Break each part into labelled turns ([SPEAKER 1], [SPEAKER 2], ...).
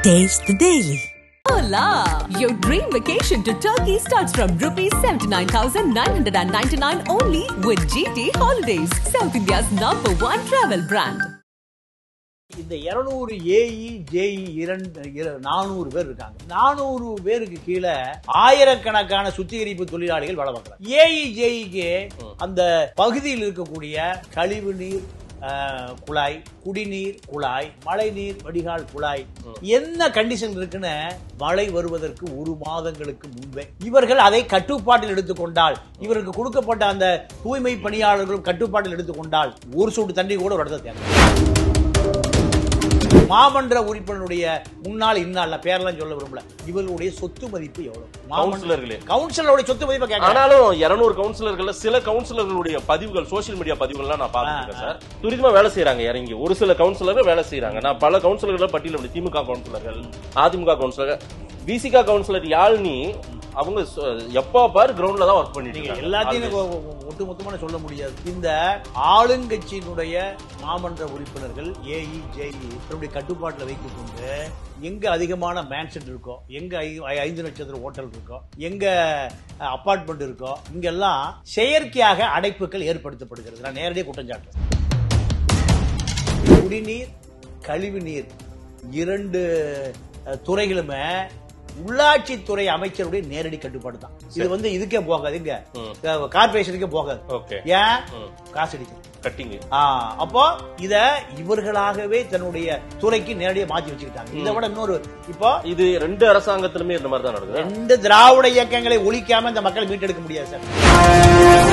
[SPEAKER 1] Taste the Daily.
[SPEAKER 2] Hola! Your dream vacation to Turkey starts from rupees 79,999 only with GT Holidays, South India's number one travel brand.
[SPEAKER 3] இந்த இருநூறு AE JE இரண்டு இர- நானூறு பேர் இருக்காங்க நானூறு பேருக்கு கீழே ஆயிரக்கணக்கான சுத்திகரிப்பு தொழிலாளிகள் வேலை பார்க்கறாங்க ஏஇ ஜேஇக்கு அந்த பகுதியில் இருக்கக்கூடிய கழிவு நீர் அஹ், குழாய் குடிநீர் குழாய் மழைநீர் வடிகால் குழாய் என்ன கண்டிஷன் இருக்குன்னு மழை வருவதற்கு ஒரு மாதங்களுக்கு முன்பே இவர்கள் அதை கட்டுப்பாட்டில் எடுத்துக்கொண்டால் இவருக்கு கொடுக்கப்பட்ட அந்த தூய்மை பணியாளர்களும் கட்டுப்பாட்டில் எடுத்துக்கொண்டால் ஒரு சொட்டு தண்ணி கூட ஒரு இடத்துல தேவை மாமன்ற உறுப்பினருடைய முன்னாள் இன்னாள் நான் பேரெல்லாம் சொல்ல விரும்பல இவர்களுடைய சொத்து மதிப்பு எவ்வளவு
[SPEAKER 4] கவுன்சிலர்களே.
[SPEAKER 3] கவுன்சிலருடைய சொத்து மதிப்பை கேட்கலாம்
[SPEAKER 4] ஆனாலும் 200 கவுன்சிலர்கள்ல சில கவுன்சிலர்களுடைய பதிவுகள் சோஷியல் மீடியா பதிவுகள்லாம் நான் பார்த்துருக்கேன் சார் துரிதமா வேலை செய்யறாங்க இறங்கி ஒரு சில கவுன்சிலர்கள் வேலை செய்யறாங்க நான் பல கவுன்சிலர்களை பட்டியல விட திமுக கவுன்சிலர்கள் அதிமுக கவுன்சிலர் விசிகா கவுன்சிலர் யாழ்னி அவங்க சொ- எப்போ பாரு கிரவுண்ட்ல தான் ஒர்க் பண்ணிட்டு
[SPEAKER 3] நீங்க
[SPEAKER 4] இருக்காங்க.
[SPEAKER 3] எல்லாத்தையும்
[SPEAKER 4] Always.
[SPEAKER 3] ஒ- ஒ- ஒட்டுமொத்தமான சொல்ல முடியாது இந்த ஆளுங்கட்சியினுடைய மாமன்ற உறுப்பினர்கள் ஏஇ ஜேஇ தன்னுடைய கட்டுப்பாட்டில் வைத்துக் கொண்டு எங்க அதிகமான மேன்ஷன் இருக்கோ எங்க ஐ- ஐந்து நட்சத்திர ஹோட்டல் இருக்கோ எங்க அபார்ட்மெண்ட் இருக்கோ இங்கெல்லாம் செயற்கையாக அடைப்புகள் ஏற்படுத்தப்படுகிறது நான் நேரடியாக குற்றம் சாட்டுறேன் குடிநீர் கழிவு நீர் இரண்டு அஹ், துறைகளுமே உள்ளாட்சித்துறை அமைச்சருடைய நேரடி கட்டுப்பாடு தான் இது வந்து இதுக்கே போகாது இங்க கார்பரேஷனுக்கே போகாது
[SPEAKER 4] Okay.
[SPEAKER 3] ஏன்
[SPEAKER 4] ம்.
[SPEAKER 3] காசு அடிக்குது
[SPEAKER 4] கட்டிங்
[SPEAKER 3] ஆ, அப்போ இத இவர்களாகவே தன்னுடைய துறைக்கு நேரடியாக மாத்தி வச்சுக்கிட்டாங்க இதை விட இன்னொரு இப்போ
[SPEAKER 4] இது ரெண்டு அரசாங்கத்திலுமே இந்த மாதிரி தான் நடக்குது
[SPEAKER 3] ரெண்டு திராவிட இயக்கங்களை ஒழிக்காம இந்த மக்களை மீட்டெடுக்க முடியாது சார்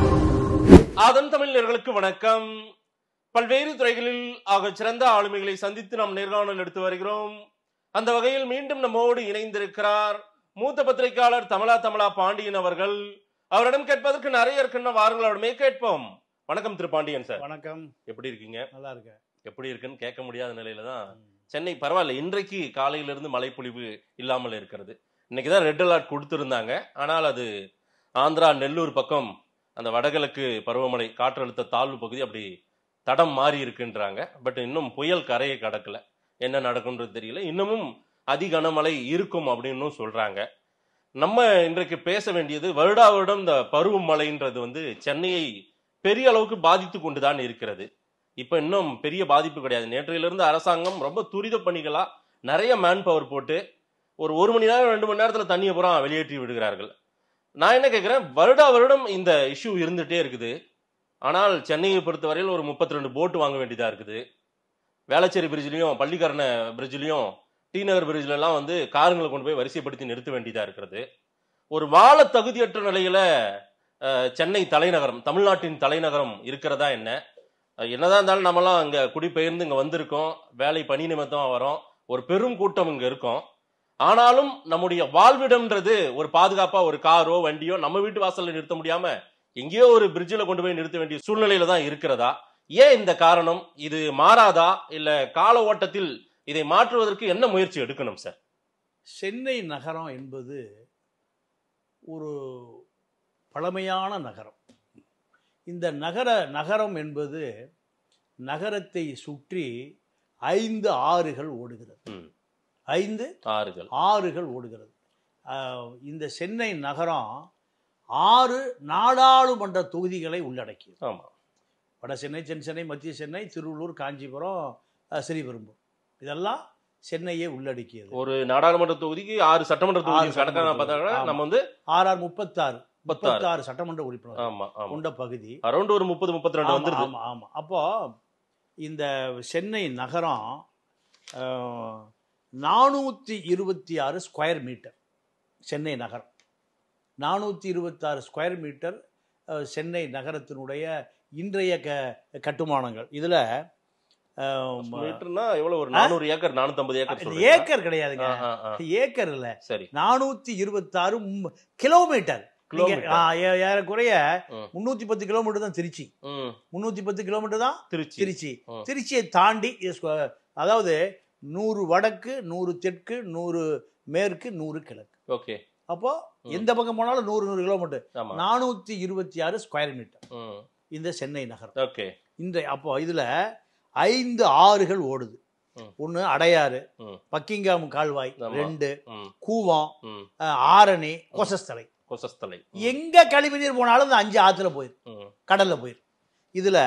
[SPEAKER 4] அதன் தமிழர்களுக்கு வணக்கம் பல்வேறு துறைகளில் ஆக சிறந்த ஆளுமைகளை சந்தித்து நாம் நேர்காணல் எடுத்து வருகிறோம் அந்த வகையில் மீண்டும் நம்மோடு இணைந்திருக்கிறார் மூத்த பத்திரிகையாளர் தமிழா தமிழா பாண்டியன் அவர்கள் அவரிடம் கேட்பதற்கு நிறைய இருக்குன்னு வாருங்கள் அவரிடமே கேட்போம் வணக்கம் திரு பாண்டியன் சார்
[SPEAKER 3] வணக்கம்
[SPEAKER 4] எப்படி இருக்கீங்க
[SPEAKER 3] நல்லா இருக்கேன்
[SPEAKER 4] எப்படி இருக்குன்னு கேட்க முடியாத நிலையில தான் சென்னை பரவாயில்ல இன்றைக்கு காலையிலிருந்து மழைப்பொழிவு இல்லாமல் இருக்கிறது இன்னைக்கு தான் ரெட் அலர்ட் கொடுத்திருந்தாங்க ஆனால் அது ஆந்திரா நெல்லூர் பக்கம் அந்த வடகிழக்கு பருவமழை காற்றழுத்த தாழ்வு பகுதி அப்படி தடம் மாறி இருக்குன்றாங்க பட் இன்னும் புயல் கரையை கடக்கல என்ன நடக்கும்ன்றது தெரியல இன்னமும் அதி கனமழை இருக்கும் அப்படின்னு சொல்றாங்க நம்ம இன்றைக்கு பேச வேண்டியது வருடா வருடம் இந்த பருவமழைன்றது வந்து சென்னையை பெரிய அளவுக்கு பாதித்து கொண்டுதான் இருக்கிறது இப்ப இன்னும் பெரிய பாதிப்பு கிடையாது நேற்றையிலிருந்து அரசாங்கம் ரொம்ப துரித பணிகளா நிறைய மேன் பவர் போட்டு ஒரு ஒரு மணி நேரம் ரெண்டு மணி நேரத்துல தண்ணியை பூரா வெளியேற்றி விடுகிறார்கள் நான் என்ன கேட்கிறேன் வருடா வருடம் இந்த இஷ்யூ இருந்துட்டே இருக்குது ஆனால் சென்னையை பொறுத்தவரையில் ஒரு முப்பத்தி ரெண்டு போட்டு வாங்க வேண்டியதா இருக்குது வேளச்சேரி பிரிட்ஜ்லயும் பள்ளிக்கரண பிரிட்ஜ்லயும் டி நகர் பிரிட்ஜ்ல எல்லாம் வந்து காருங்களை கொண்டு போய் வரிசைப்படுத்தி நிறுத்த வேண்டியதா இருக்கிறது ஒரு வாழ தகுதியற்ற நிலையில அஹ், சென்னை தலைநகரம் தமிழ்நாட்டின் தலைநகரம் இருக்கிறதா என்ன அஹ், என்னதான் இருந்தாலும் நம்மலாம் அங்க குடிபெயர்ந்து இங்க வந்திருக்கோம் வேலை பணி நிமித்தமா வரோம் ஒரு பெரும் கூட்டம் இங்க இருக்கோம் ஆனாலும் நம்முடைய வாழ்விடம்ன்றது ஒரு பாதுகாப்பா ஒரு காரோ வண்டியோ நம்ம வீட்டு வாசல்ல நிறுத்த முடியாம எங்கேயோ ஒரு பிரிட்ஜில் கொண்டு போய் நிறுத்த வேண்டிய சூழ்நிலையில தான் இருக்கிறதா ஏன் இந்த காரணம் இது மாறாதா இல்ல கால ஓட்டத்தில் இதை மாற்றுவதற்கு என்ன முயற்சி எடுக்கணும் சார்
[SPEAKER 3] சென்னை நகரம் என்பது ஒரு பழமையான நகரம் இந்த நகர நகரம் என்பது நகரத்தை சுற்றி ஐந்து ஆறுகள் ஓடுகிறது
[SPEAKER 4] ம்.
[SPEAKER 3] ஐந்து
[SPEAKER 4] ஆறுகள்
[SPEAKER 3] ஆறுகள் ஓடுகிறது ஆஹ் இந்த சென்னை நகரம் ஆறு நாடாளுமன்ற தொகுதிகளை உள்ளடக்கியது
[SPEAKER 4] ஆமா
[SPEAKER 3] வட சென்னை தென் சென்னை மத்திய சென்னை திருவள்ளூர் காஞ்சிபுரம் அஹ், ஸ்ரீபெரும்பூர் இதெல்லாம் சென்னையை உள்ளடக்கியது
[SPEAKER 4] ஒரு நாடாளுமன்ற தொகுதிக்கு ஆறு சட்டமன்ற தொகுதி
[SPEAKER 3] ஆறு
[SPEAKER 4] கணக்கான
[SPEAKER 3] சட்டமன்ற
[SPEAKER 4] பார்த்தாங்கன்னா
[SPEAKER 3] தொகுதி.
[SPEAKER 4] நம்ம வந்து
[SPEAKER 3] ஆர்ஆர் முப்பத்தாறு
[SPEAKER 4] முப்பத்தாறு.
[SPEAKER 3] முப்பத்தாறு சட்டமன்ற உறுப்பினர்
[SPEAKER 4] ஆமா ஆமா
[SPEAKER 3] கொண்ட பகுதி
[SPEAKER 4] அரௌண்ட் ஒரு முப்பது முப்பத்தி ரெண்டு
[SPEAKER 3] ஆமா,
[SPEAKER 4] வந்துருது
[SPEAKER 3] ஆமா ஆமா அப்போ இந்த சென்னை நகரம் நானூற்றி இருபத்தி ஆறு ஸ்கொயர் மீட்டர் சென்னை நகரம் நானூற்றி இருபத்தாறு ஸ்கொயர் மீட்டர் அஹ், சென்னை நகரத்தினுடைய இன்றைய க கட்டுமானங்கள் இதில்
[SPEAKER 4] மீட்டர்னா எவ்வளவு ஒரு நானூறு ஏக்கர் நானூத்தி ஏக்கர் சொல்றீங்களா?
[SPEAKER 3] ஏக்கர் கிடையாதுங்க
[SPEAKER 4] ஆ, ஆ, ஆ.
[SPEAKER 3] ஏக்கர் இல்ல
[SPEAKER 4] சரி
[SPEAKER 3] நானூத்தி இருபத்தாறு கிலோமீட்டர் நீங்க,
[SPEAKER 4] கிலோமீட்டர்.
[SPEAKER 3] ஆ, ஏ- ஏறக்குறைய
[SPEAKER 4] ம்.
[SPEAKER 3] முன்னூத்தி பத்து கிலோமீட்டர் தான் திருச்சி
[SPEAKER 4] ம்
[SPEAKER 3] முன்னூத்தி பத்து கிலோமீட்டர் தான்
[SPEAKER 4] திருச்சி
[SPEAKER 3] திருச்சி
[SPEAKER 4] ம்.
[SPEAKER 3] திருச்சியை தாண்டி இது ஸ்கொ- அதாவது நூறு வடக்கு நூறு தெற்கு நூறு மேற்கு நூறு கிழக்கு
[SPEAKER 4] ஓகே
[SPEAKER 3] அப்போ எந்த பக்கம் போனாலும் நூறு நூறு கிலோமீட்டர்
[SPEAKER 4] ஆமா
[SPEAKER 3] நானூத்தி இருபத்தி ஆறு ஸ்கொயர் மீட்டர்
[SPEAKER 4] ம்
[SPEAKER 3] இந்த சென்னை நகரம்
[SPEAKER 4] ஓகே
[SPEAKER 3] இந்த அப்போ இதுல ஐந்து ஆறுகள் ஓடுது
[SPEAKER 4] ம்.
[SPEAKER 3] ஒன்று அடையாறு
[SPEAKER 4] ம்.
[SPEAKER 3] பக்கிங்காம் கால்வாய்
[SPEAKER 4] ஆமா.
[SPEAKER 3] ரெண்டு
[SPEAKER 4] ம்
[SPEAKER 3] கூவம்
[SPEAKER 4] ம்
[SPEAKER 3] அஹ், ஆரணி கொசஸ்தலை
[SPEAKER 4] கொசஸ்தலை
[SPEAKER 3] எங்க கழிவு நீர் போனாலும் இந்த அஞ்சு ஆத்துல போயிரு
[SPEAKER 4] ம்
[SPEAKER 3] கடல்ல போயிரு இதுல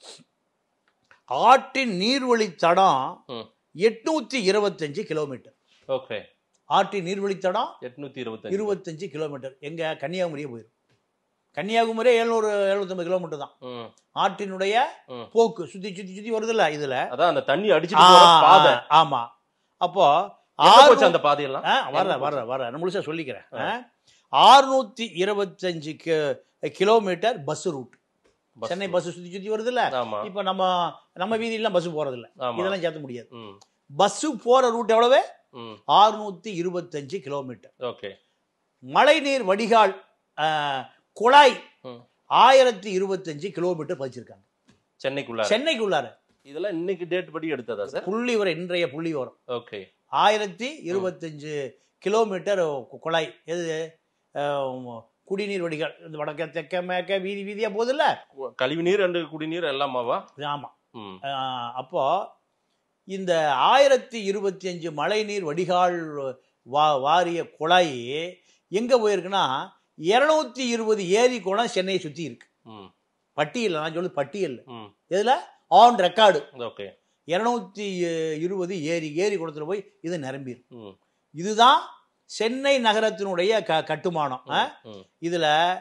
[SPEAKER 3] ஆற்றின் நீர்வழி தடம்
[SPEAKER 4] ம்.
[SPEAKER 3] எட்நூத்தி இருபத்தஞ்சு கிலோமீட்டர்
[SPEAKER 4] ஓகே
[SPEAKER 3] ஆற்றின் நீர்வழி தடம்
[SPEAKER 4] எட்நூத்தி இருபத்தஞ்சு
[SPEAKER 3] இருபத்தஞ்சு கிலோமீட்டர் எங்க கன்னியாகுமரியே போயிரும் கன்னியாகுமரியே எழுநூறு எழுநூத்தம்பது கிலோமீட்டர் தான்
[SPEAKER 4] ம்
[SPEAKER 3] ஆற்றினுடைய
[SPEAKER 4] ம்.
[SPEAKER 3] போக்கு சுத்தி சுத்தி சுத்தி வருதுல்ல இதுல
[SPEAKER 4] அதான் அந்த தண்ணி அடிச்சிட்டு போற பாதை
[SPEAKER 3] ஆ, ஆமா அப்போ
[SPEAKER 4] எங்க
[SPEAKER 3] ஆறு-
[SPEAKER 4] போச்சு அந்த பாதையெல்லாம்
[SPEAKER 3] ஆ, வர்ற
[SPEAKER 4] எங்க
[SPEAKER 3] வர்ற வர்ற நான் முழுசா சொல்லிக்கிறேன் ஆறுநூத்தி இருபத்தஞ்சு kilometre bus route
[SPEAKER 4] bus
[SPEAKER 3] Chennai bus சுத்தி சுத்தி வருதுல்ல
[SPEAKER 4] ஆமா
[SPEAKER 3] இப்ப நம்ம நம்ம வீதியெல்லாம் பஸ் போறது இல்ல
[SPEAKER 4] ஆமா
[SPEAKER 3] இதெல்லாம் சேர்த்த முடியாது
[SPEAKER 4] ம்
[SPEAKER 3] பஸ் போற ரூட் எவ்வளவு
[SPEAKER 4] ம்
[SPEAKER 3] ஆறுநூத்தி இருபத்தஞ்சு கிலோமீட்டர்
[SPEAKER 4] ஓகே
[SPEAKER 3] மழைநீர் வடிகால் ஆ, குழாய்
[SPEAKER 4] ம்.
[SPEAKER 3] ஆயிரத்தி இருபத்தஞ்சு கிலோமீட்டர் பதிச்சிருக்காங்க
[SPEAKER 4] சென்னைக்குள்ள
[SPEAKER 3] சென்னைக்குள்ளார
[SPEAKER 4] இதெல்லாம் இன்னைக்கு டேட் படி எடுத்ததா சார்
[SPEAKER 3] புள்ளி வர இன்றைய புள்ளி வரும்
[SPEAKER 4] ஓகே
[SPEAKER 3] ஆயிரத்தி இருபத்தஞ்சு கிலோமீட்டர் கு- குழாய் எது அஹ், குடிநீர் வடிகால் இந்த வடக்க தெக்க மேற்க வீதி வீதியா போகுதுல்ல
[SPEAKER 4] கழிவு நீர் அண்டு குடிநீர் எல்லாமாவா
[SPEAKER 3] ஆமா
[SPEAKER 4] ம்
[SPEAKER 3] அஹ், அப்போ இந்த ஆயிரத்தி இருபத்தி அஞ்சு மழைநீர் வடிகால் வா வாரிய குழாய் எங்க போயிருக்குன்னா இருநூத்தி இருபது ஏரி குளம் சென்னையை சுத்தி இருக்கு
[SPEAKER 4] ம்
[SPEAKER 3] பட்டியல் நான் சொல்லுது பட்டியல்
[SPEAKER 4] ம்
[SPEAKER 3] இதுல ஆன் ரெக்கார்டு
[SPEAKER 4] ஓகே
[SPEAKER 3] இருநூத்தி இருபது ஏரி ஏரி குளத்துல போய் இது நிரம்பியிருக்கு
[SPEAKER 4] ம்
[SPEAKER 3] இதுதான் சென்னை நகரத்தினுடைய க கட்டுமானம் ஆ?
[SPEAKER 4] ம்
[SPEAKER 3] இதுல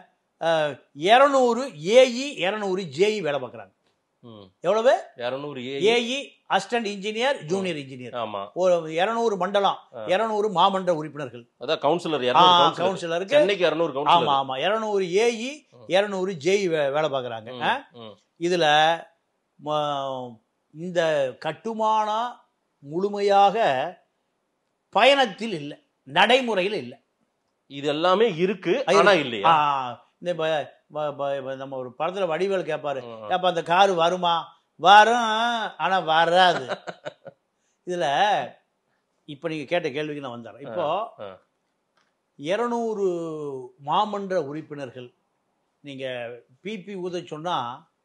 [SPEAKER 3] இரநூறு ஏஇ இரநூறு ஜேஇ வேலை பார்க்குறாங்க
[SPEAKER 4] ம்
[SPEAKER 3] எவ்வளவு
[SPEAKER 4] இரநூறு A
[SPEAKER 3] AE assistant engineer junior engineer
[SPEAKER 4] ஆமா
[SPEAKER 3] ஒரு இரநூறு மண்டலம்
[SPEAKER 4] ஆ.
[SPEAKER 3] இரநூறு மாமன்ற உறுப்பினர்கள்
[SPEAKER 4] அதான் கவுன்சிலர்
[SPEAKER 3] ஆ,
[SPEAKER 4] இரநூறு கவுன்சிலர்
[SPEAKER 3] கவுன்சிலருக்கு
[SPEAKER 4] சென்னைக்கு இரநூறு
[SPEAKER 3] ஆமா
[SPEAKER 4] கவுன்சிலர்
[SPEAKER 3] ஆமா இரநூறு ஏஇ இரநூறு ஜேஇ வேலை பார்க்குறாங்க
[SPEAKER 4] ம்,
[SPEAKER 3] ஆ?
[SPEAKER 4] ம்.
[SPEAKER 3] இதுல ம- இந்த கட்டுமானம் முழுமையாக பயணத்தில் இல்லை நடைமுறையில் இல்லை
[SPEAKER 4] இது எல்லாமே இருக்கு
[SPEAKER 3] அது
[SPEAKER 4] ஆனா இல்லையா
[SPEAKER 3] ஆ, இந்த ப- ப- ப- ப- நம்ம ஒரு படத்துல வடிவேல் கேட்பாரு
[SPEAKER 4] ம்,
[SPEAKER 3] ஏப்பா அந்த காரு வருமா வரும் ஆனா வராது இதுல இப்ப நீங்க கேட்ட கேள்விக்கு நான் வந்தேன் இப்போ
[SPEAKER 4] ஆ.
[SPEAKER 3] இருநூறு மாமன்ற உறுப்பினர்கள் நீங்க பிபி ஊத சொன்னா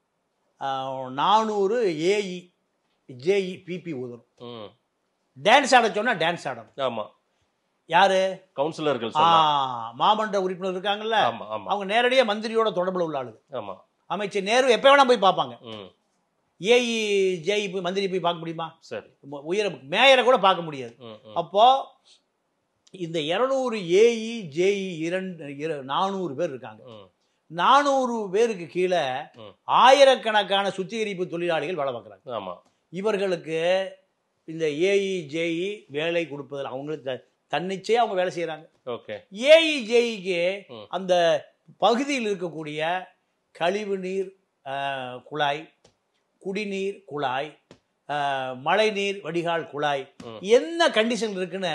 [SPEAKER 3] நானூறு ஏஇ ஜேஇ பிபி ஊதணும்
[SPEAKER 4] ம்.
[SPEAKER 3] டான்ஸ் ஆட சொன்னா டான்ஸ் ஆடணும்
[SPEAKER 4] ஆமா
[SPEAKER 3] யாரு
[SPEAKER 4] கவுன்சிலர்கள்
[SPEAKER 3] ஆ,
[SPEAKER 4] சொன்னா
[SPEAKER 3] மாமன்ற உறுப்பினர் இருக்காங்கல்ல
[SPEAKER 4] ஆமா ஆமா
[SPEAKER 3] அவங்க நேரடியா மந்திரியோட தொடர்புல உள்ள ஆளுங்க
[SPEAKER 4] ஆமா
[SPEAKER 3] அமைச்சர் நேரு எப்ப வேணா போய் பார்ப்பாங்க
[SPEAKER 4] ம்
[SPEAKER 3] ஏஇ ஜேஇ போய் மந்திரி போய் பார்க்க முடியுமா
[SPEAKER 4] சரி
[SPEAKER 3] உ- உயர மேயரை கூட பார்க்க முடியாது
[SPEAKER 4] ம் ம்
[SPEAKER 3] அப்போ இந்த இருநூறு ஏஇ ஜேஇ இரண்டு இர- நானூறு பேர் இருக்காங்க
[SPEAKER 4] ம்
[SPEAKER 3] நானூறு பேருக்கு கீழே
[SPEAKER 4] ம்.
[SPEAKER 3] ஆயிரக்கணக்கான சுத்திகரிப்பு தொழிலாளிகள் வேலை பார்க்குறாங்க
[SPEAKER 4] ஆமா
[SPEAKER 3] இவர்களுக்கு இந்த ஏஇ ஜேஇ வேலை கொடுப்பதில் அவங்களுக்கு த- தன்னிச்சையா அவங்க வேலை செய்யறாங்க
[SPEAKER 4] ஓகே
[SPEAKER 3] ஏஇ ஜேஇக்கு
[SPEAKER 4] ம்.
[SPEAKER 3] அந்த பகுதியில் இருக்கக்கூடிய கழிவு நீர் ஆஹ், குழாய் குடிநீர் குழாய் ஆஹ், மழைநீர் வடிகால் குழாய்
[SPEAKER 4] ம்.
[SPEAKER 3] என்ன கண்டிஷன் இருக்குன்னு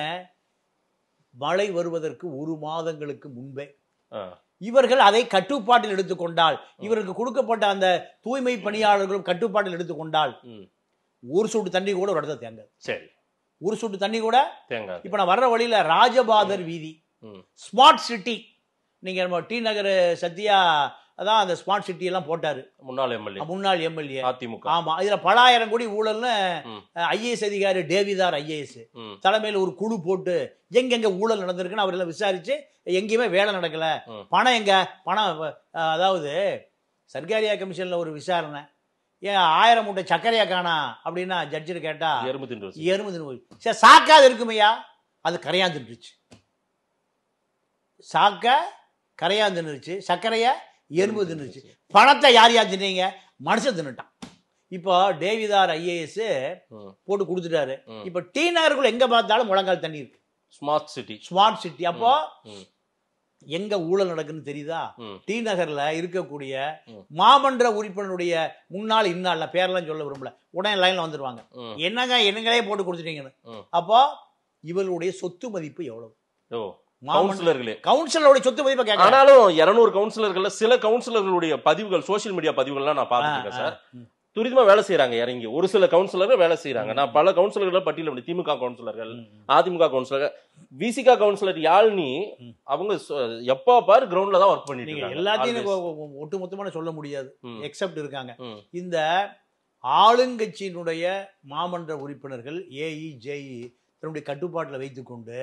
[SPEAKER 3] மழை வருவதற்கு ஒரு மாதங்களுக்கு முன்பே
[SPEAKER 4] ஆ
[SPEAKER 3] இவர்கள் அதை கட்டுப்பாட்டில் எடுத்துக்கொண்டால் இவருக்கு கொடுக்கப்பட்ட அந்த தூய்மை பணியாளர்களும் கட்டுப்பாட்டில் எடுத்துக்கொண்டால்
[SPEAKER 4] ம்
[SPEAKER 3] ஒரு சொட்டு தண்ணி கூட ஒரு இடத்துல தேங்காது
[SPEAKER 4] சரி
[SPEAKER 3] ஒரு சொட்டு தண்ணி கூட
[SPEAKER 4] தேங்காய்
[SPEAKER 3] இப்ப நான் வர்ற வழியில ராஜபாதர் வீதி
[SPEAKER 4] ம்
[SPEAKER 3] ஸ்மார்ட் சிட்டி நீங்க நம்ம டி நகர் சத்யா அதான் அந்த ஸ்மார்ட் சிட்டி எல்லாம் போட்டாரு
[SPEAKER 4] முன்னாள் எம்எல்ஏ
[SPEAKER 3] முன்னாள் எம்எல்ஏ
[SPEAKER 4] அதிமுக
[SPEAKER 3] ஆமா இதுல பலாயிரம் கோடி ஊழல்னு
[SPEAKER 4] ம்.
[SPEAKER 3] ஐஏஎஸ் அதிகாரி டேவிதார் ஐஏஎஸ்
[SPEAKER 4] ம்
[SPEAKER 3] தலைமையில் ஒரு குழு போட்டு எங்கெங்க ஊழல் நடந்திருக்குன்னு அவரெல்லாம் விசாரிச்சு எங்கேயுமே வேலை நடக்கல
[SPEAKER 4] ம்.
[SPEAKER 3] பணம் எங்க பணம் அஹ், அதாவது சர்க்காரியா கமிஷன்ல ஒரு விசாரணை ஏன் ஆயிரம் மூட்டை சர்க்கரையா காணா அப்படின்னா ஜட்ஜிட்டு கேட்டா
[SPEAKER 4] எறும்பு தின்று வச்சு.
[SPEAKER 3] எறும்பு தின்னு போய் சரி சாக்காது இருக்குமையா அது கரையான் தின்றுச்சு சாக்க கரையான் தின்னுருச்சு சர்க்கரைய எறும்பு தின்னுருச்சு பணத்தை யார் யார் தின்னீங்க மனுஷன் தின்னுட்டான் இப்போ டேவிதார் ஐஏஎஸ்
[SPEAKER 4] ம்
[SPEAKER 3] போட்டு கொடுத்துட்டாரு
[SPEAKER 4] ம்.
[SPEAKER 3] இப்போ டி நகருக்குள்ள எங்க பார்த்தாலும் முழங்கால் தண்ணி இருக்கு
[SPEAKER 4] ஸ்மார்ட் சிட்டி
[SPEAKER 3] ஸ்மார்ட் சிட்டி அப்போ
[SPEAKER 4] ம்
[SPEAKER 3] எங்க ஊழல் நடக்குன்னு தெரியுதா
[SPEAKER 4] ம்
[SPEAKER 3] டி நகர்ல இருக்கக்கூடிய
[SPEAKER 4] ம்.
[SPEAKER 3] மாமன்ற உறுப்பினருடைய முன்னாள் இன்னாள் நான் பேரெல்லாம் சொல்ல விரும்பல உடனே லைன்ல வந்துருவாங்க
[SPEAKER 4] ம்
[SPEAKER 3] என்னங்க என்னங்களே போட்டு கொடுத்துட்டீங்கன்னு
[SPEAKER 4] ம்.
[SPEAKER 3] அப்போ இவர்களுடைய சொத்து மதிப்பு எவ்வளவு
[SPEAKER 4] ஓ
[SPEAKER 3] மாமன்ற
[SPEAKER 4] கவுன்சிலர்களே
[SPEAKER 3] கவுன்சிலருடைய சொத்து மதிப்பை கேட்க
[SPEAKER 4] ஆனாலும் இருநூறு கவுன்சிலர்கள்ல சில கவுன்சிலர்களுடைய பதிவுகள் சோஷியல் மீடியா பதிவுகள்லாம் நான் பார்த்துருக்கேன் சார் துரிதமா வேலை செய்யறாங்க இறங்கி ஒரு சில கவுன்சிலர்கள் வேலை செய்யறாங்க நான் பல கவுன்சிலர்களை பட்டியல பண்ணி திமுக கவுன்சிலர்கள் அதிமுக கவுன்சிலர் விசிகா கவுன்சிலர் யாழ்னி
[SPEAKER 3] ம்.
[SPEAKER 4] அவங்க சொ- எப்ப பாரு கிரவுண்ட்ல தான் ஒர்க் பண்ணிட்டு
[SPEAKER 3] நீங்க
[SPEAKER 4] இருக்காங்க
[SPEAKER 3] எல்லாத்தையும்
[SPEAKER 4] Always.
[SPEAKER 3] ஒ- ஒ- ஒட்டுமொத்தமான சொல்ல முடியாது
[SPEAKER 4] ம்.
[SPEAKER 3] எக்ஸப்ட் இருக்காங்க
[SPEAKER 4] ம்.
[SPEAKER 3] இந்த ஆளுங்கட்சியினுடைய மாமன்ற உறுப்பினர்கள் ஏஇ ஜேஇ தன்னுடைய கட்டுப்பாட்டில் வைத்துக்கொண்டு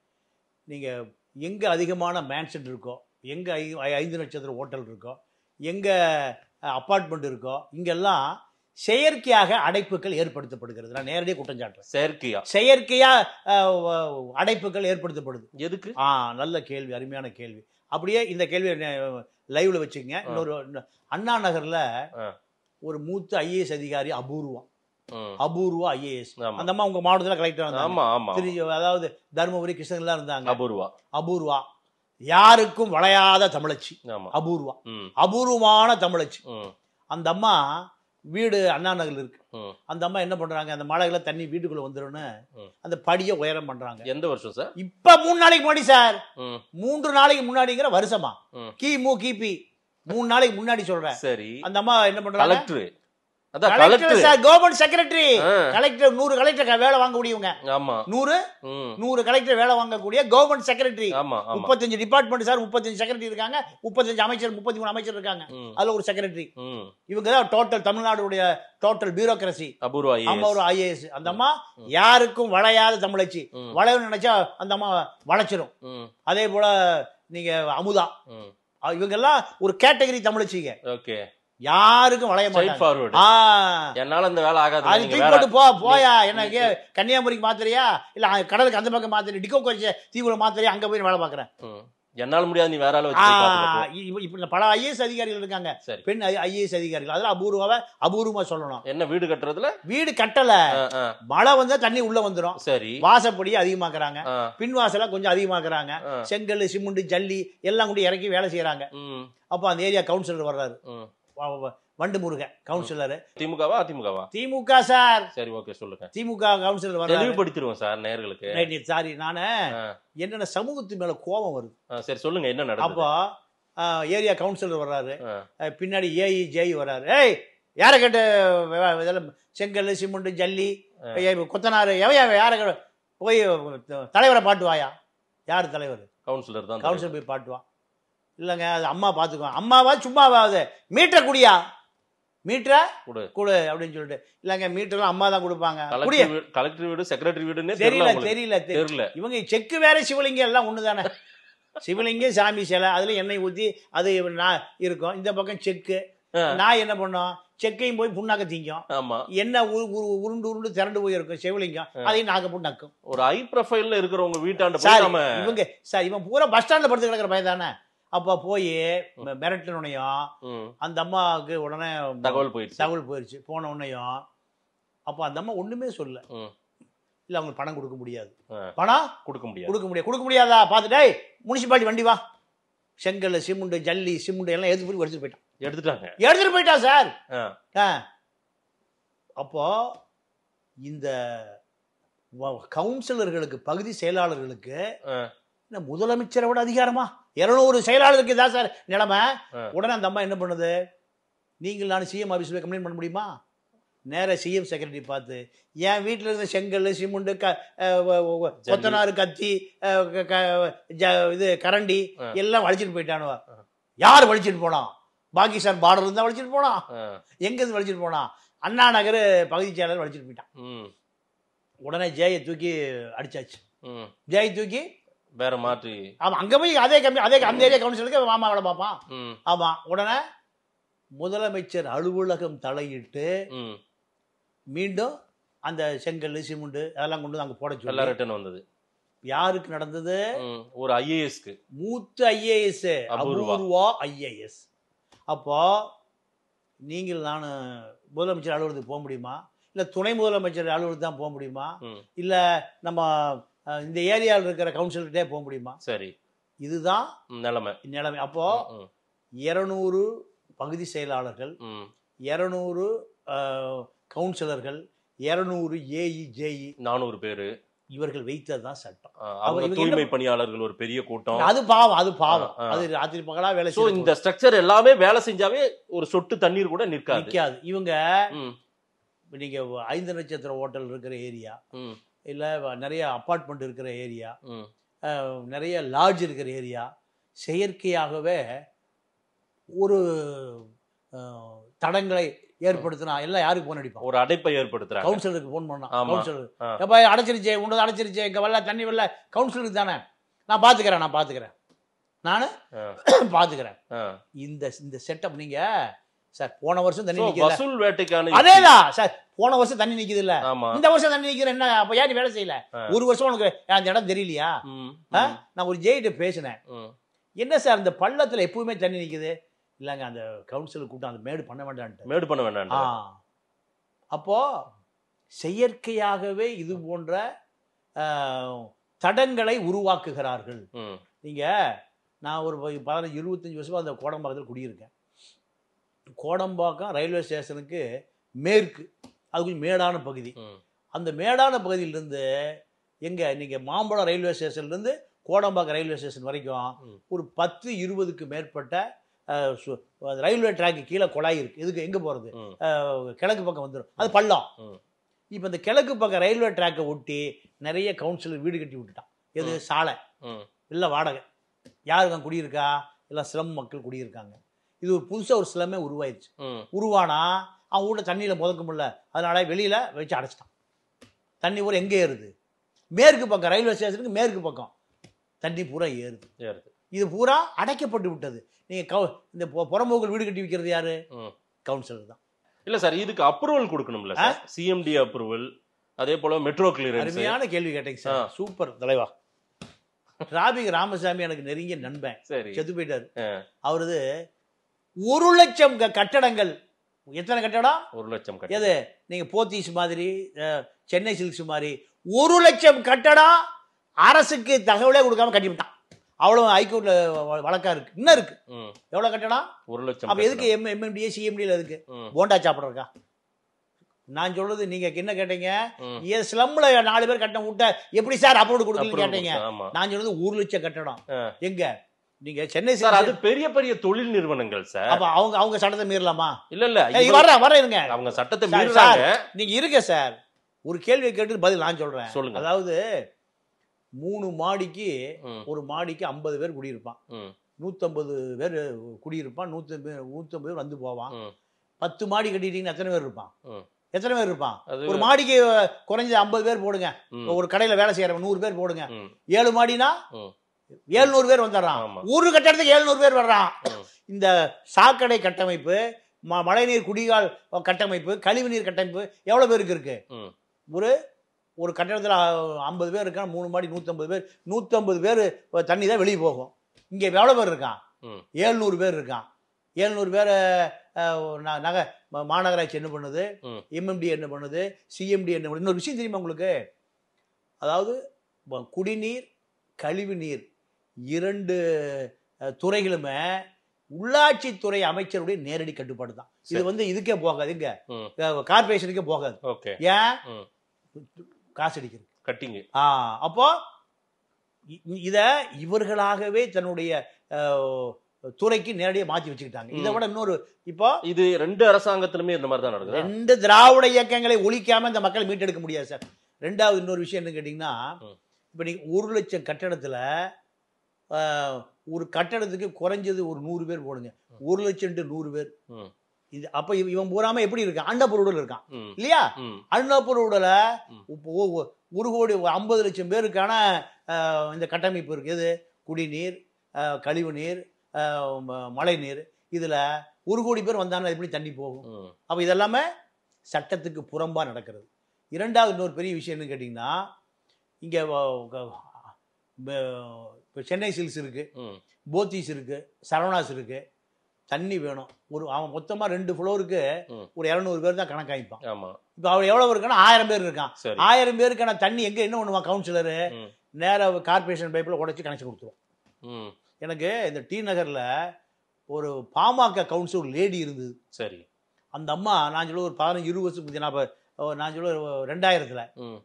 [SPEAKER 3] நீங்கள் எங்கே அதிகமான மேன்ஷன் இருக்கோ எங்கே ஐ ஐந்து நட்சத்திர ஹோட்டல் இருக்கோ எங்கே அப்பார்ட்மெண்ட் இருக்கோ இங்கெல்லாம் செயற்கையாக அடைப்புகள் ஏற்படுத்தப்படுகிறது நான் நேரடியாக குற்றம் சாட்டுறேன்
[SPEAKER 4] செயற்கையா
[SPEAKER 3] செயற்கையா அஹ், அடைப்புகள் ஏற்படுத்தப்படுது
[SPEAKER 4] எதுக்கு
[SPEAKER 3] ஆ நல்ல கேள்வி அருமையான கேள்வி அப்படியே இந்த கேள்வியை லைவ்ல வச்சுக்கங்க இன்னொரு இன்னொ- அண்ணா நகர்ல
[SPEAKER 4] ஆ.
[SPEAKER 3] ஒரு மூத்த ஐஏஎஸ் அதிகாரி அபூர்வா
[SPEAKER 4] ம்.
[SPEAKER 3] அபூர்வா ஐஏஎஸ்
[SPEAKER 4] ஆமா
[SPEAKER 3] அந்த அம்மா உங்க மாவட்டத்துல கலெக்டர் இருந்தாங்க
[SPEAKER 4] ஆமா ஆமா
[SPEAKER 3] திரு அதாவது தருமபுரி கிருஷ்ணகிரிலாம் இருந்தாங்க
[SPEAKER 4] அபூர்வா
[SPEAKER 3] அபூர்வா யாருக்கும் வளையாத தமிழச்சி
[SPEAKER 4] ஆமா
[SPEAKER 3] அபூர்வா
[SPEAKER 4] ம்
[SPEAKER 3] அபூர்வமான தமிழச்சி
[SPEAKER 4] ம்
[SPEAKER 3] அந்த அம்மா வீடு அண்ணா நகர்ல இருக்கு
[SPEAKER 4] ம்
[SPEAKER 3] அந்த அம்மா என்ன பண்றாங்க அந்த மழைகளை தண்ணி வீட்டுக்குள்ள வந்துரும்னு
[SPEAKER 4] ம்.
[SPEAKER 3] அந்த படியை உயரம் பண்றாங்க
[SPEAKER 4] எந்த வருஷம் சார்
[SPEAKER 3] இப்ப மூணு நாளைக்கு முன்னாடி சார்
[SPEAKER 4] ம்
[SPEAKER 3] மூன்று நாளைக்கு முன்னாடிங்கிற வருஷமா
[SPEAKER 4] ம்.
[SPEAKER 3] கிமு கிபி மூணு நாளைக்கு முன்னாடி சொல்றேன்
[SPEAKER 4] சரி
[SPEAKER 3] அந்த அம்மா என்ன பண்றாங்க
[SPEAKER 4] கலெக்டர் அதான்
[SPEAKER 3] collector
[SPEAKER 4] collector
[SPEAKER 3] sir government secretary
[SPEAKER 4] ஆ.
[SPEAKER 3] கலெக்டர் நூறு கலெக்டர் வேலை வாங்கக்கூடியவங்க
[SPEAKER 4] ஆமா
[SPEAKER 3] நூறு
[SPEAKER 4] ம்
[SPEAKER 3] நூறு கலெக்டர் வேலை வாங்கக்கூடிய கவர்மெண்ட் செக்ரட்டரி
[SPEAKER 4] ஆமா ஆமா
[SPEAKER 3] முப்பத்தஞ்சு டிபார்ட்மெண்ட் சார் முப்பத்தஞ்சு செக்ரட்டரி இருக்காங்க முப்பத்தஞ்சு அமைச்சர் முப்பத்தி மூணு அமைச்சர் இருக்காங்க
[SPEAKER 4] ம்
[SPEAKER 3] அதுல ஒரு செக்ரட்டரி
[SPEAKER 4] ம்
[SPEAKER 3] இவங்க தான் டோட்டல் தமிழ்நாடுடைய டோட்டல் பியூரோக்ரசி
[SPEAKER 4] அபூர்வா
[SPEAKER 3] அம்மா
[SPEAKER 4] ஐஏஎஸ்
[SPEAKER 3] ஒரு ஐஏஎஸ் அந்த அம்மா யாருக்கும் வளையாத தமிழச்சி
[SPEAKER 4] ம்.
[SPEAKER 3] வளையணும்னு நினைச்சா அந்த அம்மா வளைச்சிரும்
[SPEAKER 4] ம்
[SPEAKER 3] அதே போல நீங்க அமுதா
[SPEAKER 4] ம்
[SPEAKER 3] அஹ் இவங்க எல்லாம் ஒரு கேட்டகரி தமிழச்சிங்க
[SPEAKER 4] ஓகே
[SPEAKER 3] யாருக்கும் வளைய
[SPEAKER 4] ஸ்ட்ரைட்
[SPEAKER 3] மாட்டாங்க
[SPEAKER 4] ஃபார்வர்டு
[SPEAKER 3] ஆ
[SPEAKER 4] என்னால இந்த வேலை ஆகாது
[SPEAKER 3] அது
[SPEAKER 4] நீங்க
[SPEAKER 3] தூக்கி
[SPEAKER 4] வேற
[SPEAKER 3] போட்டு போ போயா என்ன கே- கன்னியாகுமரிக்கு மாத்திரையா இல்ல அங்க கடலுக்கு அந்த பக்கம் மாத்திரை டிகோ கொஞ்ச தீவுல மாத்திரையா அங்க போய் வேலை பாக்குறேன்
[SPEAKER 4] ம். என்னால முடியாது நீ வேற ஆள வச்சு போய் பாத்துக்கோ.
[SPEAKER 3] இப்ப பல ஐஏஎஸ் அதிகாரிகள் இருக்காங்க
[SPEAKER 4] சரி
[SPEAKER 3] பெண் ஐஏஎஸ் அதிகாரிகள் அதெல்லாம் அபூர்வாவை அபூர்வமா சொல்லணும்
[SPEAKER 4] என்ன வீடு கட்டுறதுல
[SPEAKER 3] வீடு கட்டல
[SPEAKER 4] ஆ, ஆ.
[SPEAKER 3] மழை வந்தா தண்ணி உள்ள வந்துரும்
[SPEAKER 4] சரி
[SPEAKER 3] வாசப்படியை அதிகமாக்குறாங்க
[SPEAKER 4] ஆ,
[SPEAKER 3] பின் வாசலை கொஞ்சம் அதிகமாக்குறாங்க
[SPEAKER 4] ஆ.
[SPEAKER 3] செங்கல் சிமெண்ட் ஜல்லி எல்லாம் கூட இறக்கி வேலை செய்யறாங்க
[SPEAKER 4] ம்,
[SPEAKER 3] அப்போ அந்த ஏரியா கவுன்சிலர் வர்றாரு
[SPEAKER 4] ம்.
[SPEAKER 3] வ- வ- வண்டு முருகன் கவுன்சிலர்
[SPEAKER 4] திமுகவா அதிமுகவா
[SPEAKER 3] திமுக சார்
[SPEAKER 4] சரி ஓகே சொல்லுங்க
[SPEAKER 3] திமுக கவுன்சிலர் வர்றாரு
[SPEAKER 4] தெளிவுபடுத்திடுவோம் சார் நேர்களுக்கு
[SPEAKER 3] ரைட் சாரி நானு
[SPEAKER 4] ஆ,
[SPEAKER 3] என்னென்ன சமூகத்து மேல கோபம் வருது
[SPEAKER 4] ஆ, சரி சொல்லுங்க என்ன நடந்தது
[SPEAKER 3] அப்போ ஏரியா கவுன்சிலர் வர்றாரு
[SPEAKER 4] ஆ,
[SPEAKER 3] அஹ் பின்னாடி ஏஇ ஜேஇ வர்றாரு ஏய் யாரை கேட்டு வ- இதெல்லாம் செங்கல் சிமெண்ட் ஜல்லி ஏய், கொத்தனாரு எவன் எவன் யாரை கேட்டு போய் தலைவரை பாட்டு வாயா யார் தலைவர்
[SPEAKER 4] கவுன்சிலர் தான்
[SPEAKER 3] கவுன்சிலர் போய் பாட்டுவான் இல்லைங்க அது அம்மா பார்த்துக்குவான் அம்மாவா சும்மாவாது மீட்டரை குடியா மீட்டரை
[SPEAKER 4] கொடு.
[SPEAKER 3] கொடு அப்படின்னு சொல்லிட்டு இல்லைங்க மீட்டர்லாம் அம்மா தான் கொடுப்பாங்க குடிய
[SPEAKER 4] கலெக்டர் வீடு கலெக்டர் வீடு செக்ரட்டரி வீடுன்னு தெரியல
[SPEAKER 3] தெரியல
[SPEAKER 4] உங்களுக்கு.
[SPEAKER 3] தெரியல தெரியல
[SPEAKER 4] தெரியல
[SPEAKER 3] இவங்க செக்கு வேற சிவலிங்கம் எல்லாம் ஒன்று தானே சிவலிங்கம் சாமி சிலை அதுல எண்ணெய் ஊற்றி அது நான் இருக்கும் இந்த பக்கம் செக்கு
[SPEAKER 4] ஆ.
[SPEAKER 3] நான் என்ன பண்ணோம் செக்கையும் போய் புண்ணாக்க திங்கும்
[SPEAKER 4] ஆமா
[SPEAKER 3] எண்ணெய் உரு- உரு- உருண்டு உருண்டு திரண்டு போய் இருக்கும் சிவலிங்கம் அதையும் நாக்க போட்டு நக்கும்
[SPEAKER 4] ஒரு ஹை ப்ரொஃபைல்ல இருக்கிறவங்க வீட்டாண்ட போய்
[SPEAKER 3] சார்
[SPEAKER 4] நம்ம
[SPEAKER 3] இவங்க சார் இவன் பூரா பஸ் ஸ்டாண்ட்ல படுத்து கிடக்குற பையன் தானே அப்ப போய் மிரட்டினுடையும்
[SPEAKER 4] ம்,
[SPEAKER 3] அந்த அம்மாவுக்கு உடனே
[SPEAKER 4] தகவல் போயிடுச்சு
[SPEAKER 3] தகவல் போயிடுச்சு போன உடனேயும் அப்ப அந்த அம்மா ஒண்ணுமே சொல்லல
[SPEAKER 4] ம்.
[SPEAKER 3] இல்ல அவங்களுக்கு பணம் கொடுக்க முடியாது
[SPEAKER 4] ஆ.
[SPEAKER 3] பணம்
[SPEAKER 4] கொடுக்க முடியாது
[SPEAKER 3] கொடுக்க முடியாது கொடுக்க முடியாதா பார்த்துட்டு டேய் முனிசிபாலிட்டி வண்டி வா செங்கல் சிமெண்ட் ஜல்லி சிமெண்ட் எல்லாம் எடுத்து போய் எடுத்துட்டு போயிட்டான்
[SPEAKER 4] எடுத்துட்டாங்க
[SPEAKER 3] எடுத்துட்டு போயிட்டான் சார்
[SPEAKER 4] ஆ,
[SPEAKER 3] ஆ. அப்போ இந்த வ- கவுன்சிலர்களுக்கு பகுதி செயலாளர்களுக்கு
[SPEAKER 4] ஆ.
[SPEAKER 3] என்ன முதலமைச்சரை விட அதிகாரமா இருநூறு செயலாளருக்கு தான் சார் நிலைமை
[SPEAKER 4] ஆ.
[SPEAKER 3] உடனே அந்த அம்மா என்ன பண்ணுது நீங்கள் நான் சிஎம் ஆஃபீஸில் கம்ப்ளைண்ட் பண்ண முடியுமா நேரா சிஎம் செக்ரட்டரி பார்த்து என் வீட்டில் இருந்த செங்கல் சிமெண்ட் க அஹ் வ- வ- கொத்தனார் கத்தி அஹ் க- க- ஜ- இது கரண்டி
[SPEAKER 4] ஆ.
[SPEAKER 3] எல்லாம் வலிச்சிட்டு போயிட்டானுவ யார் வலிச்சிட்டு போனான் பாகிஸ்தான் பார்டர் இருந்தா வலிச்சிட்டு போனான்
[SPEAKER 4] ஆ,
[SPEAKER 3] எங்க இருந்து வலிச்சிட்டு போனான் அண்ணா நகர் பகுதி செயலாளர் வலிச்சிட்டு போயிட்டான்
[SPEAKER 4] ம்,
[SPEAKER 3] உடனே ஜெயை தூக்கி அடிச்சாச்சு
[SPEAKER 4] ம்.
[SPEAKER 3] ஜெய் தூக்கி
[SPEAKER 4] வேற மாற்றி
[SPEAKER 3] ஆமா அங்க போய் அதே கம்மி அதே அந்த ஏரியா கவுன்சிலருக்கு மாமா வேலை பார்ப்பான்
[SPEAKER 4] ம்,
[SPEAKER 3] ஆமா உடனே முதலமைச்சர் அலுவலகம் தலையிட்டு
[SPEAKER 4] ம்.
[SPEAKER 3] மீண்டும் அந்த செங்கல் சிமெண்ட் அதெல்லாம் கொண்டு வந்து அங்க போட
[SPEAKER 4] எல்லாம்
[SPEAKER 3] சொல்லி
[SPEAKER 4] ரிட்டர்ன் வந்தது
[SPEAKER 3] யாருக்கு நடந்தது
[SPEAKER 4] ம், ஒரு ஐஏஎஸ்க்கு
[SPEAKER 3] மூத்த ஐஏஎஸ்
[SPEAKER 4] அபூர்வா.
[SPEAKER 3] அபூர்வா ஐஏஎஸ் அப்போ நீங்கள் நான் முதலமைச்சர் அலுவலகத்துக்கு போக முடியுமா இல்ல துணை முதலமைச்சர் அலுவலகத்துக்கு தான் போக முடியுமா
[SPEAKER 4] ம்,
[SPEAKER 3] இல்ல நம்ம அஹ், இந்த ஏரியாவில் இருக்கிற கவுன்சிலர்கிட்டே போக முடியுமா
[SPEAKER 4] சரி
[SPEAKER 3] இதுதான்
[SPEAKER 4] ம், நிலைமை
[SPEAKER 3] நிலைமை அப்போ
[SPEAKER 4] ம்,
[SPEAKER 3] இருநூறு பகுதி செயலாளர்கள்
[SPEAKER 4] ம்.
[SPEAKER 3] இருநூறு கவுன்சிலர்கள் இருநூறு ஏஇ ஜேஇ
[SPEAKER 4] நானூறு பேரு
[SPEAKER 3] இவர்கள் வைத்ததுதான் சட்டம்
[SPEAKER 4] ஆ, அவங்க
[SPEAKER 3] இவங்க
[SPEAKER 4] தூய்மை
[SPEAKER 3] என்ன-
[SPEAKER 4] பணியாளர்கள் ஒரு பெரிய கூட்டம்
[SPEAKER 3] அது பாவம் அது பாவம்
[SPEAKER 4] ஆ, ஆ.
[SPEAKER 3] அது ராத்திரி பகலா வேலை
[SPEAKER 4] சோ
[SPEAKER 3] செய்ய
[SPEAKER 4] இந்த ஸ்ட்ரக்சர் எல்லாமே வேலை செஞ்சாவே ஒரு சொட்டு தண்ணீர் கூட நிற்காது
[SPEAKER 3] நிக்காது இவங்க
[SPEAKER 4] ம்,
[SPEAKER 3] இப்ப நீங்க ஐந்து நட்சத்திர ஹோட்டல் இருக்கிற ஏரியா
[SPEAKER 4] ம்,
[SPEAKER 3] இல்ல நிறைய அப்பார்ட்மெண்ட் இருக்கிற ஏரியா
[SPEAKER 4] ம்.
[SPEAKER 3] நிறைய லாட்ஜ் இருக்கிற ஏரியா செயற்கையாகவே ஒரு அஹ், தடங்களை ஏற்படுத்தினா எல்லாம் யாருக்கு போன் அடிப்பான்
[SPEAKER 4] ஒரு அடைப்பை ஏற்படுத்துறாங்க
[SPEAKER 3] கவுன்சிலருக்கு ஃபோன் பண்ணான்
[SPEAKER 4] ஆமா.
[SPEAKER 3] கவுன்சிலர்
[SPEAKER 4] ஆ.
[SPEAKER 3] எப்ப அடைச்சிருச்சே உண்டது அடைச்சிருச்சே இங்க வரல தண்ணி வரல கவுன்சிலருக்கு தானே நான் பாத்துக்கிறேன் நான் பாத்துக்கிறேன் நான்
[SPEAKER 4] ஆ,
[SPEAKER 3] பாத்துக்கிறேன்
[SPEAKER 4] ஆ.
[SPEAKER 3] இந்த இந்த செட்டப் நீங்க சார் போன வருஷம் தண்ணி
[SPEAKER 4] So,
[SPEAKER 3] நிக்கல
[SPEAKER 4] வசூல் வேட்டைக்கான
[SPEAKER 3] அதேதான் சார் போன வருஷம் தண்ணி நிக்குது இல்ல
[SPEAKER 4] ஆமா
[SPEAKER 3] இந்த வருஷம் தண்ணி நிக்கிற என்ன அப்ப ஏன் நீ வேலை செய்யல
[SPEAKER 4] ஆ.
[SPEAKER 3] ஒரு வருஷம் உனக்கு அந்த இடம் தெரியலையா
[SPEAKER 4] ம்,
[SPEAKER 3] ஆ?
[SPEAKER 4] ம்,
[SPEAKER 3] நான் ஒரு ஜெயிட்ட பேசினேன்
[SPEAKER 4] ம்.
[SPEAKER 3] என்ன சார் இந்த பள்ளத்துல எப்பவுமே தண்ணி நிக்குது இல்லங்க அந்த கவுன்சில் கூட்டம் அந்த மேடு பண்ண வேண்டான்ட்டு
[SPEAKER 4] மேடு பண்ண வேண்டாம்
[SPEAKER 3] ஆ அப்போ செயற்கையாகவே இது போன்ற ஆ, தடங்களை உருவாக்குகிறார்கள்
[SPEAKER 4] ம்,
[SPEAKER 3] நீங்க நான் ஒரு ப- பதினஞ்சு இருபத்தஞ்சு வருஷமா அந்த கோடம்பாக்கத்தில் குடியிருக்கேன் கோடம்பாக்கம் ரயில்வே ஸ்டேஷனுக்கு மேற்கு அது கொஞ்சம் மேடான பகுதி
[SPEAKER 4] ம்.
[SPEAKER 3] அந்த மேடான பகுதியிலிருந்து எங்க நீங்க மாம்பழம் ரயில்வே ஸ்டேஷன்லேருந்து கோடம்பாக்கம் ரயில்வே ஸ்டேஷன் வரைக்கும்
[SPEAKER 4] ம்.
[SPEAKER 3] ஒரு பத்து இருபதுக்கு மேற்பட்ட அஹ், சு- அந்த ரயில்வே ட்ராக்கு கீழே குழாய் இருக்கு இதுக்கு எங்க போறது
[SPEAKER 4] ம்.
[SPEAKER 3] அஹ், கிழக்கு பக்கம் வந்துடும் அது பள்ளம்
[SPEAKER 4] ம்.
[SPEAKER 3] இப்போ இந்த கிழக்கு பக்கம் ரயில்வே ட்ராக்கை ஒட்டி நிறைய கவுன்சிலர் வீடு கட்டி விட்டுட்டான் எது சாலை
[SPEAKER 4] ம்.
[SPEAKER 3] இல்லை வாடகை யாருக்கு அங்கே குடியிருக்கா எல்லாம் சிலம் மக்கள் குடியிருக்காங்க இது ஒரு புதுசாக ஒரு சிலமே உருவாயிருச்சு
[SPEAKER 4] ம்.
[SPEAKER 3] உருவானா அவன் வீட்டை தண்ணியில் முதக்க முடியல அதனால வெளியில் வச்சு அடைச்சிட்டான் தண்ணி பூரா எங்கே ஏறுது மேற்கு பக்கம் ரயில்வே ஸ்டேஷனுக்கு மேற்கு பக்கம் தண்ணி பூரா ஏறுது
[SPEAKER 4] ஏறுது.
[SPEAKER 3] இது பூரா அடைக்கப்பட்டு விட்டது நீங்கள் கவு இந்த பொ- புறம்போக்கு வீடு கட்டி விற்கிறது யாரு
[SPEAKER 4] ம்.
[SPEAKER 3] கவுன்சிலர் தான்
[SPEAKER 4] இல்ல சார் இதுக்கு அப்ரூவல் கொடுக்கணும்ல சார் சிஎம்டி அப்ரூவல் அதே போல மெட்ரோ கிளியரன்ஸ்
[SPEAKER 3] அருமையான கேள்வி கேட்டீங்க சார்
[SPEAKER 4] ஆ.
[SPEAKER 3] சூப்பர் தலைவா டிராபிக் ராமசாமி எனக்கு நெருங்கிய நண்பன்
[SPEAKER 4] சரி
[SPEAKER 3] செத்து போயிட்டாரு
[SPEAKER 4] ஆ.
[SPEAKER 3] அவரது ஒரு லட்சம் க- கட்டடங்கள் எத்தனை கட்டடம்
[SPEAKER 4] ஒரு லட்சம் கட்டி
[SPEAKER 3] எது நீங்க போத்தீஸ் மாதிரி அஹ், சென்னை சில்க்ஸ் மாதிரி ஒரு லட்சம் கட்டடம் அரசுக்கு தகவலே கொடுக்காம கட்டிவிட்டான் அவ்வளவு ஹைகோர்ட்ல வ- வழக்கா இருக்கு இன்னும் இருக்கு
[SPEAKER 4] ம்.
[SPEAKER 3] எவ்வளவு கட்டடம்
[SPEAKER 4] ஒரு லட்சம்
[SPEAKER 3] அப்ப எதுக்கு எம் எம்எம்டிஏ சிஎம்டியில் எதுக்கு
[SPEAKER 4] ம்.
[SPEAKER 3] போண்டா சாப்பிட்றக்கா நான் சொல்றது நீங்க என்ன கேட்டீங்க
[SPEAKER 4] ம்.
[SPEAKER 3] ஏன் ஸ்லம்ல நாலு பேர் கட்டணம் விட்ட எப்படி சார் அப்ரூவ் கொடுக்கலன்னு
[SPEAKER 4] Approval
[SPEAKER 3] கேட்டீங்க
[SPEAKER 4] கொடுத்தா, ஆமா
[SPEAKER 3] நான் சொல்றது ஒரு லட்சம் கட்டடம்
[SPEAKER 4] ஆ.
[SPEAKER 3] எங்க நீங்க சென்னை
[SPEAKER 4] சார் அது
[SPEAKER 3] சில்க்ஸ்
[SPEAKER 4] பெரிய பெரிய தொழில் நிறுவனங்கள் சார்
[SPEAKER 3] அப்ப அவங்க அவங்க சட்டத்தை மீறலாமா
[SPEAKER 4] இல்ல இல்ல
[SPEAKER 3] ஏய்,
[SPEAKER 4] இவ்வளவு-
[SPEAKER 3] வர்றேன் வர்றேன் இருங்க
[SPEAKER 4] அவங்க சட்டத்தை
[SPEAKER 3] சார்,
[SPEAKER 4] மீறாங்க
[SPEAKER 3] நீங்க இருங்க சார் ஒரு கேள்வியை கேட்டு பதில் நான் சொல்றேன்
[SPEAKER 4] சொல்லுங்க.
[SPEAKER 3] அதாவது மூணு மாடிக்கு
[SPEAKER 4] ம்,
[SPEAKER 3] ஒரு மாடிக்கு ஐம்பது பேர் குடியிருப்பான்
[SPEAKER 4] ம்,
[SPEAKER 3] நூற்றம்பது பேர் குடியிருப்பான் நூற்றம்பது நூற்றம்பது பேர் வந்து போவான்
[SPEAKER 4] ம்.
[SPEAKER 3] பத்து மாடி கட்டிட்டீங்கன்னா எத்தனை பேர் இருப்பான்
[SPEAKER 4] ம்.
[SPEAKER 3] எத்தனை பேர் இருப்பான்
[SPEAKER 4] அது
[SPEAKER 3] ஒரு மாடிக்கு குறைஞ்சது ஐம்பது பேர் போடுங்க
[SPEAKER 4] ம்,
[SPEAKER 3] ஒரு கடையில வேலை செய்யறவன் நூறு பேர் போடுங்க
[SPEAKER 4] ம்,
[SPEAKER 3] ஏழு மாடினா
[SPEAKER 4] ம்.
[SPEAKER 3] ஏழுநூறு பேர் வந்துடுறான்
[SPEAKER 4] ஆமா.
[SPEAKER 3] ஒரு கட்டடத்துக்கு ஏழுநூறு பேர் வர்றான்
[SPEAKER 4] ம்.
[SPEAKER 3] இந்த சாக்கடை கட்டமைப்பு ம- மழைநீர் குடிகால் கட்டமைப்பு கழிவுநீர் கட்டமைப்பு எவ்வளவு பேருக்கு இருக்கு
[SPEAKER 4] ம்.
[SPEAKER 3] ஒரு ஒரு கட்டடத்தில் ஐம்பது பேர் இருக்கான் மூணு மாடி நூற்றம்பது பேர் நூற்றம்பது பேர் தண்ணி தான் வெளியே போகும் இங்கே எவ்வளோ பேர் இருக்கான்
[SPEAKER 4] ம்.
[SPEAKER 3] ஏழ்நூறு பேர் இருக்கான் ஏழ்நூறு பேர் நகை ம- மாநகராட்சி என்ன பண்ணுது
[SPEAKER 4] ம்.
[SPEAKER 3] எம்எம்டி என்ன பண்ணுது சிஎம்டி என்ன பண்ணுது இன்னொரு விஷயம் தெரியுமா உங்களுக்கு அதாவது ப- குடிநீர் கழிவுநீர் இரண்டு அஹ், துறைகளுமே உள்ளாட்சித்துறை அமைச்சருடைய நேரடி கட்டுப்பாடு தான் இது
[SPEAKER 4] சரி.
[SPEAKER 3] வந்து இதுக்கே போகாது இங்க
[SPEAKER 4] ம்.
[SPEAKER 3] கார்பரேஷனுக்கே போகாது
[SPEAKER 4] ஓகே
[SPEAKER 3] ஏன்
[SPEAKER 4] ம்.
[SPEAKER 3] காசு அடிக்கிறது
[SPEAKER 4] கட்டிங்க
[SPEAKER 3] ஆ அப்போ இ- இத இவர்களாகவே தன்னுடைய அஹ், துறைக்கு நேரடியாக மாத்தி வச்சுக்கிட்டாங்க இதை
[SPEAKER 4] ம்.
[SPEAKER 3] விட இன்னொரு இப்போ
[SPEAKER 4] இது ரெண்டு அரசாங்கத்திலுமே இந்த மாதிரி தான் நடக்குது
[SPEAKER 3] ரெண்டு திராவிட இயக்கங்களை ஒழிக்காம இந்த மக்களை மீட்டெடுக்க முடியாது சார் ரெண்டாவது இன்னொரு விஷயம் என்ன கேட்டிங்கன்னா
[SPEAKER 4] ம்.
[SPEAKER 3] இப்போ நீங்க ஒரு லட்சம் கட்டடத்துல ஆஹ், ஒரு கட்டடத்துக்கு குறைஞ்சது ஒரு நூறு பேர் போடுங்க ஒரு லட்சம் டு நூறு பேர்
[SPEAKER 4] ம்.
[SPEAKER 3] இது அப்ப இவ- இவன் பூராம எப்படி இருக்கான் அண்டப்பொருள் இருக்கான்
[SPEAKER 4] ம்,
[SPEAKER 3] இல்லையா
[SPEAKER 4] ம்,
[SPEAKER 3] அன்னப்பொருள
[SPEAKER 4] ம்.
[SPEAKER 3] ஒரு கோடி ஐம்பது லட்சம் பேருக்கான ஆஹ், இந்த கட்டமைப்பு இருக்கு எது குடிநீர் ஆஹ், கழிவுநீர் ஆஹ், ம- மழைநீர் இதுல ஒரு கோடி பேர் வந்தாங்கன்னா எப்படி தண்ணி போகும்
[SPEAKER 4] ம்,
[SPEAKER 3] அப்போ இதெல்லாமே சட்டத்துக்கு புறம்பா நடக்கிறது இரண்டாவது இன்னொரு பெரிய விஷயம் என்ன கேட்டிங்கன்னா இங்கே இப்போ சென்னை சில்க்ஸ் இருக்குது
[SPEAKER 4] ம்,
[SPEAKER 3] போத்தீஸ் இருக்குது சரவணாஸ் இருக்குது தண்ணி வேணும் ஒரு அவன் மொத்தமாக ரெண்டு ஃப்ளோருக்கு
[SPEAKER 4] ம்.
[SPEAKER 3] ஒரு இரநூறு பேர் தான் கணக்காயிப்பான்
[SPEAKER 4] ஆமா
[SPEAKER 3] இப்போ அவன் எவ்வளோ இருக்கான்னா ஆயிரம் பேர் இருக்கான்
[SPEAKER 4] சரி
[SPEAKER 3] ஆயிரம் பேருக்கான தண்ணி எங்கே என்ன பண்ணுவான் கவுன்சிலரு
[SPEAKER 4] ம்,
[SPEAKER 3] நேராக கார்பரேஷன் பைப்பில் உடச்சி கனெக்ஷன் கொடுத்துருவோம்
[SPEAKER 4] ம்,
[SPEAKER 3] எனக்கு இந்த டி நகரில் ஒரு பாமக கவுன்சில் ஒரு லேடி இருந்தது
[SPEAKER 4] சரி
[SPEAKER 3] அந்த அம்மா நான் சொல்ல ஒரு பதினஞ்சு இருபது வருஷம் முந்தி நான் இப்ப, நான் சொல்ல ஒரு ரெண்டாயிரத்தில்
[SPEAKER 4] ம்,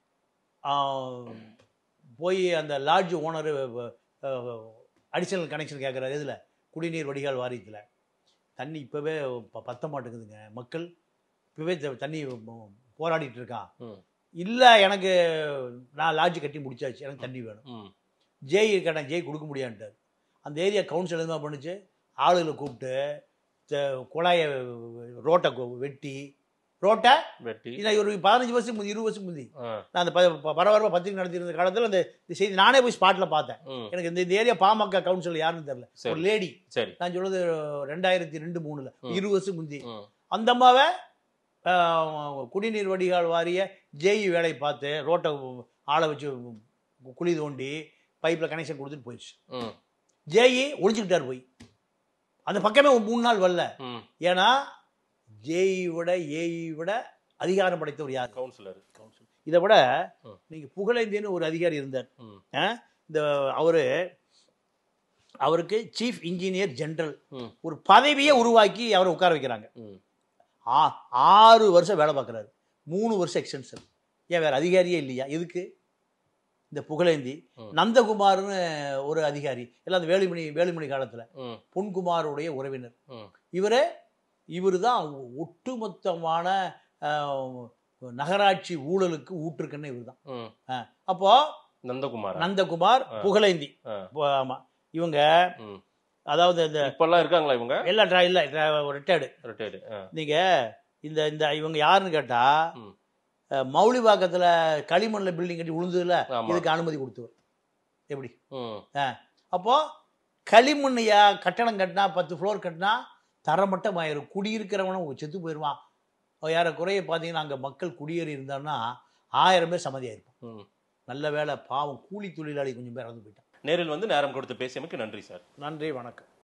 [SPEAKER 3] போய் அந்த லாட்ஜ் ஓனர் அடிஷனல் கனெக்ஷன் கேட்குறாரு இதில் குடிநீர் வடிகால் வாரியத்தில் தண்ணி இப்போவே ப பத்த மாட்டேங்குதுங்க மக்கள் இப்போவே தண்ணி ம- போராடிட்டு இருக்கான்
[SPEAKER 4] ம்.
[SPEAKER 3] இல்லை எனக்கு நான் லாட்ஜ் கட்டி முடிச்சாச்சு எனக்கு தண்ணி வேணும்
[SPEAKER 4] ம்,
[SPEAKER 3] ஜெய் கேட்டேன் ஜெய் கொடுக்க முடியான்ட்டார் அந்த ஏரியா கவுன்சில் என்ன பண்ணுச்சு ஆளுகளை கூப்பிட்டு த- குழாயை ரோட்டை கொ- வெட்டி ரோட்டை
[SPEAKER 4] வெட்டி
[SPEAKER 3] இதை ஒரு பதினஞ்சு வருஷம் முந்தி இருபது வருஷம் முந்தி
[SPEAKER 4] ஆ,
[SPEAKER 3] நான் அந்த ப- ப- பரபரப்பா பத்திரிகை நடத்தியிருந்த காலத்தில் அந்த இந்த செய்தி நானே போய் ஸ்பாட்டில் பார்த்தேன்
[SPEAKER 4] ம்,
[SPEAKER 3] எனக்கு இந்த இந்த ஏரியா பாமக கவுன்சில் யாருன்னு தெரியல ஒரு
[SPEAKER 4] சரி
[SPEAKER 3] லேடி
[SPEAKER 4] சரி
[SPEAKER 3] நான் சொல்றது ரெண்டாயிரத்தி ரெண்டு மூணுல
[SPEAKER 4] ம்.
[SPEAKER 3] இருபது வருஷம் முந்தி
[SPEAKER 4] ம்,
[SPEAKER 3] அந்த அம்மாவை ஆஹ், குடிநீர் வடிகால் வாரிய ஜேஇ வேலை பார்த்து ரோட்டை ஆளை வச்சு குழி தோண்டி பைப்பில் கனெக்ஷன் கொடுத்துட்டு போயிடுச்சு
[SPEAKER 4] ம்,
[SPEAKER 3] ஜேஇ ஒழிச்சுக்கிட்டார் போய் அந்த பக்கமே ஒரு மூணு நாள் வரல
[SPEAKER 4] ம்.
[SPEAKER 3] ஏன்னா ஜேஇ விட ஏஇ விட அதிகாரம் படைத்தவர் யார்
[SPEAKER 4] கவுன்சிலர்
[SPEAKER 3] இதை விட
[SPEAKER 4] ம்.
[SPEAKER 3] நீங்க புகழேந்தின்னு ஒரு அதிகாரி இருந்தார்
[SPEAKER 4] ம்,
[SPEAKER 3] இந்த அவரு அவருக்கு சீஃப் இன்ஜினியர் ஜெனரல்
[SPEAKER 4] ம்,
[SPEAKER 3] ஒரு பதவியை உருவாக்கி அவரை உட்கார வைக்கிறாங்க
[SPEAKER 4] ம்.
[SPEAKER 3] ஆ- ஆறு வருஷம் வேலை பார்க்குறாரு மூணு வருஷம் எக்ஸ்டென்ஷன் ஏன் வேற அதிகாரியே இல்லையா எதுக்கு இந்த புகழேந்தி
[SPEAKER 4] ம்.
[SPEAKER 3] நந்தகுமார்னு ஒரு அதிகாரி எல்லாம் அந்த வேலுமணி வேலுமணி காலத்தில்
[SPEAKER 4] ம்,
[SPEAKER 3] பொன்குமாருடைய உறவினர்
[SPEAKER 4] ம்.
[SPEAKER 3] இவரே இவர் தான் ஒட்டுமொத்தமான ஆஹ், நகராட்சி ஊழலுக்கு ஊற்றுக்கண்ணு இவர் தான்
[SPEAKER 4] ம்.
[SPEAKER 3] அப்போ
[SPEAKER 4] நந்தகுமார்
[SPEAKER 3] நந்தகுமார்
[SPEAKER 4] ஆ.
[SPEAKER 3] புகழேந்தி
[SPEAKER 4] ஆ.
[SPEAKER 3] இப்போ, ஆமா இவங்க
[SPEAKER 4] ம்.
[SPEAKER 3] அதாவது இந்த
[SPEAKER 4] இப்பெல்லாம் இருக்காங்களா இவங்க
[SPEAKER 3] எல்லா ட்ரா இல்லை ரிட்டையர்டு
[SPEAKER 4] ரிட்டையர்டு
[SPEAKER 3] நீங்க இந்த இந்த இவங்க யாருன்னு கேட்டா
[SPEAKER 4] ம்.
[SPEAKER 3] அஹ், மௌலிவாக்கத்துல களிமண்ல பில்டிங் கட்டி விழுந்ததுல
[SPEAKER 4] ஆமா
[SPEAKER 3] இதுக்கு அனுமதி கொடுத்தவர் எப்படி
[SPEAKER 4] ம்,
[SPEAKER 3] அப்போ களிமண்ணையா கட்டடம் கட்டினா பத்து ஃப்ளோர் கட்டினா தரமட்டம் ஆயிரும் குடியிருக்கிறவனும் செத்து போயிடுவான் யார குறைய பார்த்தீங்கன்னா அங்கே மக்கள் குடியேறி இருந்தான்னா ஆயிரம் பேர் சம்மதியாயிருப்பான்
[SPEAKER 4] ம்.
[SPEAKER 3] நல்ல வேலை பாவம் கூலி தொழிலாளி கொஞ்சம் பேர் இறந்து போயிட்டான்
[SPEAKER 4] நேரில் வந்து நேரம் கொடுத்து பேசியமைக்கு நன்றி சார்
[SPEAKER 3] நன்றி வணக்கம்